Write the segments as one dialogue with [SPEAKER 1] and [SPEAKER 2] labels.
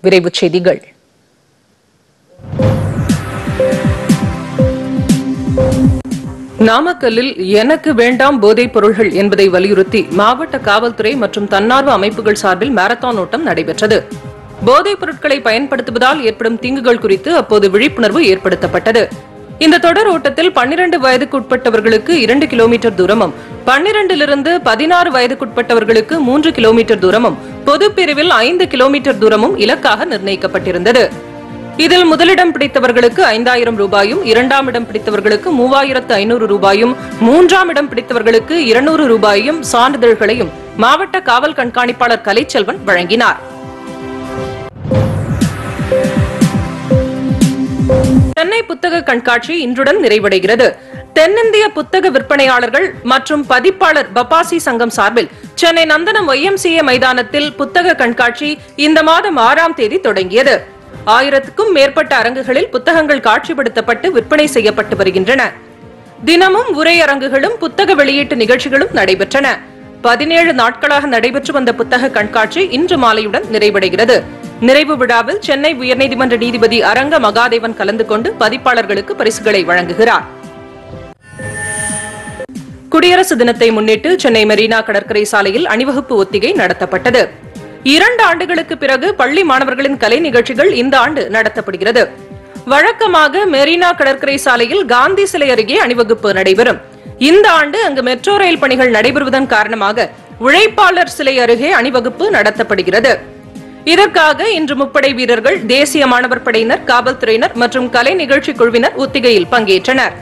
[SPEAKER 1] விரைவுச் செய்திகள் நாமக்கல்லில் எனக்கு வேண்டாம் போதைப் பொருள்கள் என்பதை வலியுறுத்தி மாவட்ட காவல்துறை மற்றும் தன்னார்வ அமைப்புகள் சார்பில் மாரத்தான் ஓட்டம் நடைபெற்றது போதைப் பொருட்களை பயன்படுத்துவதால் ஏற்படும் தீங்குகள் குறித்து அப்போது விழிப்புணர்வு ஏற்படுத்தப்பட்டது இந்த தொடர் ஓட்டத்தில் பன்னிரண்டு வயதுக்குட்பட்டவர்களுக்கு இரண்டு கிலோமீட்டர் தூரமும் பன்னிரண்டிலிருந்து பதினாறு வயதுக்குட்பட்டவர்களுக்கு மூன்று கிலோமீட்டர் தூரமும் பொதுப் பிரிவில் ஐந்து கிலோமீட்டர் தூரமும் இலக்காக நிர்ணயிக்கப்பட்டிருந்தது இதில் முதலிடம் பிடித்தவர்களுக்கு ஐந்தாயிரம் ரூபாயும் இரண்டாம் இடம் பிடித்தவர்களுக்கு மூவாயிரத்து ஐநூறு ரூபாயும் மூன்றாம் இடம் பிடித்தவர்களுக்கு இருநூறு ரூபாயும் சான்றிதழ்களையும் மாவட்ட காவல் கண்காணிப்பாளர் கலைச்செல்வன் வழங்கினார் சென்னை புத்தக கண்காட்சி இன்றுடன் நிறைவடைகிறது தென்னிந்திய புத்தக விற்பனையாளர்கள் மற்றும் பதிப்பாளர் பபாசி சங்கம் சார்பில் சென்னை நந்தனம் ஒய்எம்சிஏ மைதானத்தில் புத்தக கண்காட்சி இந்த மாதம் ஆறாம் தேதி தொடங்கியது ஆயிரத்துக்கும் மேற்பட்ட அரங்குகளில் புத்தகங்கள் காட்சிப்படுத்தப்பட்டு விற்பனை செய்யப்பட்டு வருகின்றன தினமும் உரையரங்குகளும் புத்தக வெளியீட்டு நிகழ்ச்சிகளும் நடைபெற்றன பதினேழு நாட்களாக நடைபெற்று வந்த புத்தக கண்காட்சி இன்று மாலையுடன் நிறைவடைகிறது நிறைவு விழாவில் சென்னை உயர்நீதிமன்ற நீதிபதி அரங்க மகாதேவன் கலந்து கொண்டு பதிப்பாளர்களுக்கு பரிசுகளை வழங்குகிறார் குடியரசு தினத்தை முன்னிட்டு சென்னை மெரினா கடற்கரை சாலையில் அணிவகுப்பு ஒத்திகை நடத்தப்பட்டது இரண்டு ஆண்டுகளுக்கு பிறகு பள்ளி மாணவர்களின் கலை நிகழ்ச்சிகள் இந்த ஆண்டு நடத்தப்படுகிறது வழக்கமாக மெரினா கடற்கரை சாலையில் காந்தி சிலை அருகே அணிவகுப்பு நடைபெறும் இந்த ஆண்டு அங்கு மெட்ரோ ரயில் பணிகள் நடைபெறுவதன் காரணமாக உழைப்பாளர் சிலை அருகே அணிவகுப்பு நடத்தப்படுகிறது இதற்காக இன்று முப்படை வீரர்கள் தேசிய மாணவர் படையினர் காவல்துறையினர் மற்றும் கலை நிகழ்ச்சி குழுவினர் ஒத்திகையில் பங்கேற்றனர்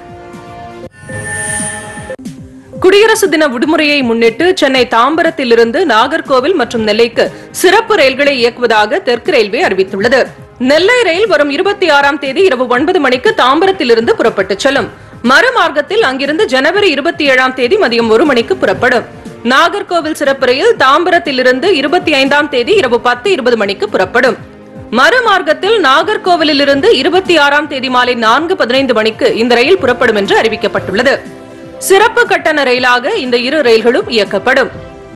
[SPEAKER 1] குடியரசு தின விடுமுறையை முன்னிட்டு சென்னை தாம்பரத்திலிருந்து நாகர்கோவில் மற்றும் நெல்லைக்கு சிறப்பு ரயில்களை இயக்குவதாக தெற்கு ரயில்வே அறிவித்துள்ளது நெல்லை ரயில் வரும் இருபத்தி ஆறாம் தேதி இரவு ஒன்பது மணிக்கு தாம்பரத்திலிருந்து புறப்பட்டுச் செல்லும் மறுமார்க்கத்தில் அங்கிருந்து ஜனவரி இருபத்தி ஏழாம் தேதி மதியம் ஒரு மணிக்கு புறப்படும் நாகர்கோவில் சிறப்பு ரயில் தாம்பரத்திலிருந்து இருபத்தி ஐந்தாம் தேதி இரவு பத்து இருபது மணிக்கு புறப்படும் மறுமார்க்கத்தில் நாகர்கோவிலிருந்து இருபத்தி ஆறாம் தேதி மாலை நான்கு பதினைந்து மணிக்கு இந்த ரயில் புறப்படும் என்று அறிவிக்கப்பட்டுள்ளது சிறப்பு கட்டண ரயிலாக இந்த இரு ரயில்களும் இயக்கப்படும்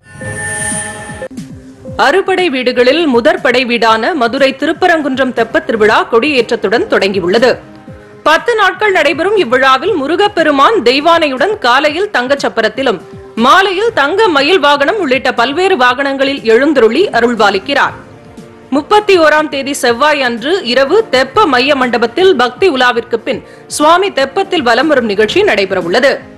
[SPEAKER 1] அறுபடை வீடுகளில் முதற் படை வீடான மதுரை திருப்பரங்குன்றம் தெப்பத் திருவிழா கொடியேற்றத்துடன் தொடங்கியுள்ளது பத்து நாட்கள் நடைபெறும் இவ்விழாவில் முருகப்பெருமான் தெய்வானையுடன் காலையில் தங்கச் சப்பரத்திலும் மாலையில் தங்க மயில் வாகனம் உள்ளிட்ட பல்வேறு வாகனங்களில் எழுந்தருளி அருள்பாலிக்கிறார் முப்பத்தி ஓராம் தேதி செவ்வாய் அன்று இரவு தெப்ப மைய மண்டபத்தில் பக்தி உலாவிற்கு பின் சுவாமி தெப்பத்தில் வலம் வரும் நிகழ்ச்சி நடைபெறவுள்ளது